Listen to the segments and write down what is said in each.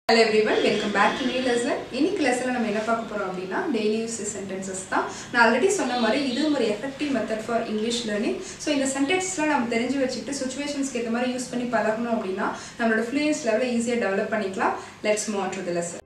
hello everyone welcome back to new lesson இன்னைக்கு லெசனில் நம்ம என்ன பார்க்க போகிறோம் அப்படின்னா டெய்லி யூஸ் சென்டென்சஸ் தான் நான் ஆல்ரெடி சொன்ன மாதிரி இதுவும் ஒரு effective method for English learning so இந்த சென்டென்ஸ்லாம் நம்ம தெரிஞ்சு வச்சுக்கிட்டு சுச்சுவேஷன்ஸ்க்கு ஏற்ற மாதிரி யூஸ் பண்ணி பழகணும் அப்படின்னா நம்மளோட ஃப்ளூயன்ஸ் லெவலில் ஈஸியாக டெவலப் பண்ணிக்கலாம் let's move on to the lesson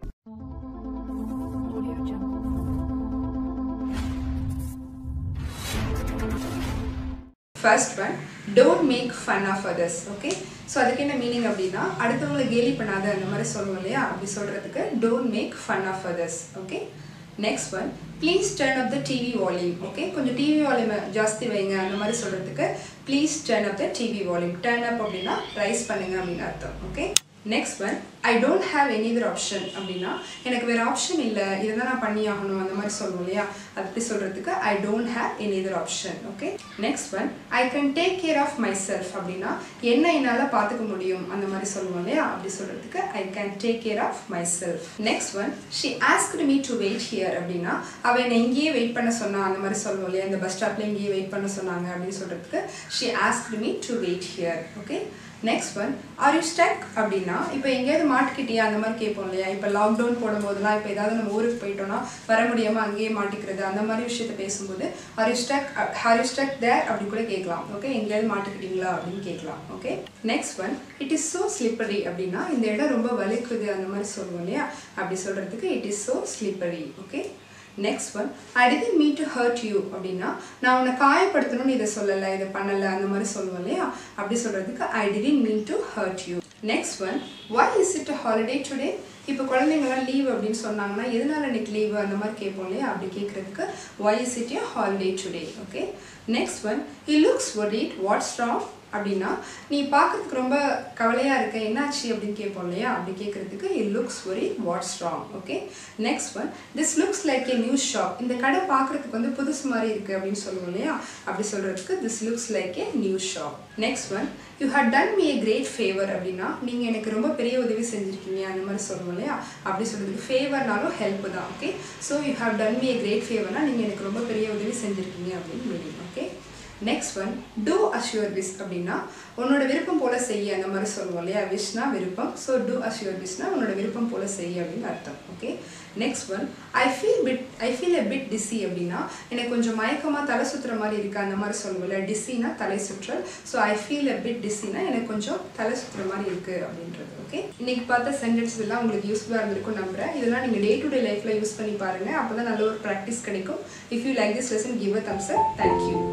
first one don't make fun of others okay so அதுக்கு என்ன மீனிங் அப்படின்னா அடுத்தவங்களை கேலி பண்ணாத அந்த மாதிரி சொல்லுவோம் இல்லையா அப்படி சொல்கிறதுக்கு don't make fun of others okay next one please turn up the TV volume okay கொஞ்சம் டிவி வால்யூம் ஜாஸ்தி வைங்க அந்த மாதிரி சொல்கிறதுக்கு please turn up the TV volume turn up அப்படின்னா ரைஸ் பண்ணுங்க அப்படின்னு அர்த்தம் okay next one I don't have any other option அப்படின்னா எனக்கு வேறு ஆப்ஷன் இல்லை இதை தான் நான் பண்ணி ஆகணும் அந்த மாதிரி சொல்லுவோம் இல்லையா அப்படி சொல்கிறதுக்கு I don't have any other option okay next one I can take care of myself அப்படின்னா என்ன என்னால் பார்த்துக்க முடியும் அந்த மாதிரி சொல்லுவோம் இல்லையா அப்படி சொல்கிறதுக்கு I can take care of myself next one she asked me to wait here அப்படின்னா அவள் என்னை இங்கேயே வெயிட் பண்ண சொன்னா அந்த மாதிரி சொல்லுவோம் இல்லையா இந்த பஸ் ஸ்டாப்பில் இங்கேயே வெயிட் பண்ண சொன்னாங்க அப்படின்னு சொல்கிறதுக்கு she asked me to wait here okay next one are you stuck அப்படின்னா இப்போ எங்கேயாவது மாட்டிக்கிட்டியா அந்த மாதிரி கேட்போம் இல்லையா இப்போ லாக்டவுன் போடும்போதெல்லாம் இப்போ ஏதாவது நம்ம ஊருக்கு போயிட்டோம்னா வர முடியாமல் அங்கேயே மாட்டிக்கிறது அந்த மாதிரி விஷயத்த பேசும்போது are you stuck are you stuck there அப்படி கூட கேட்கலாம் ஓகே எங்கேயாவது மாட்டிக்கிட்டீங்களா அப்படின்னு கேட்கலாம் okay next one it is so slippery அப்படின்னா இந்த இடம் ரொம்ப வலிக்குது அந்த மாதிரி சொல்லுவோம் இல்லையா அப்படி சொல்கிறதுக்கு it is so slippery okay next one I didn't mean to hurt you அப்படின்னா நான் உன்னை காயப்படுத்தணும்னு இதை சொல்லலை இதை பண்ணலை அந்த மாதிரி சொல்லுவோம் இல்லையா அப்படி சொல்கிறதுக்கு I didn't mean to hurt you next one why is it holiday today இப்போ குழந்தைங்களாம் லீவ் அப்படின்னு சொன்னாங்கன்னா எதனால இன்னைக்கு லீவு அந்த மாதிரி கேட்போம் இல்லையா அப்படி கேட்குறதுக்கு why is it a holiday today okay next one he looks worried what's wrong அப்படின்னா நீ பார்க்கறதுக்கு ரொம்ப கவலையாக இருக்க என்னாச்சு அப்படின்னு கேட்போம் இல்லையா அப்படி கேட்குறதுக்கு it looks very what's wrong okay next one this looks like a new shop இந்த கடை பார்க்குறதுக்கு வந்து புதுசு மாதிரி இருக்குது அப்படின்னு சொல்லுவோம் இல்லையா அப்படி சொல்கிறதுக்கு this looks like a new shop next one you had done me a great favour அப்படின்னா நீங்கள் எனக்கு ரொம்ப பெரிய உதவி செஞ்சுருக்கீங்க அந்த மாதிரி சொல்லுவோம் இல்லையா அப்படி சொல்கிறதுக்கு ஃபேவர்னாலும் ஹெல்ப் தான் okay so you have done me a great ஃபேவர்னா நீங்கள் எனக்கு ரொம்ப பெரிய உதவி செஞ்சுருக்கீங்க அப்படின்னு meaning okay next one do as your wish அப்படின்னா உன்னோட விருப்பம் போல செய்ய அந்த மாதிரி சொல்லுவோம் இல்லையா விஷ்னா விருப்பம் ஸோ டூ அஷ்யூர் விஷ்னா உன்னோட விருப்பம் போல செய்ய அப்படின்னு அர்த்தம் okay next one I feel bit I feel a bit dizzy அப்படின்னா எனக்கு கொஞ்சம் மயக்கமாக தலை சுற்றுற மாதிரி இருக்குது அந்த மாதிரி சொல்லுவோம்ல டிசினா தலை சுற்றல் so I feel a bit டிசினா எனக்கு கொஞ்சம் தலை சுற்றுற மாதிரி இருக்குது அப்படின்றது ஓகே இன்னைக்கு பார்த்த சென்டென்ஸ் எல்லாம் உங்களுக்கு யூஸ்ஃபுல்லாக இருந்திருக்கும் நம்புறேன் இதெல்லாம் நீங்கள் டே டு டே லைஃப்பில் யூஸ் பண்ணி பாருங்கள் அப்போ தான் நல்ல ஒரு ப்ராக்டிஸ் கிடைக்கும் if you like this lesson give a thumbs up thank you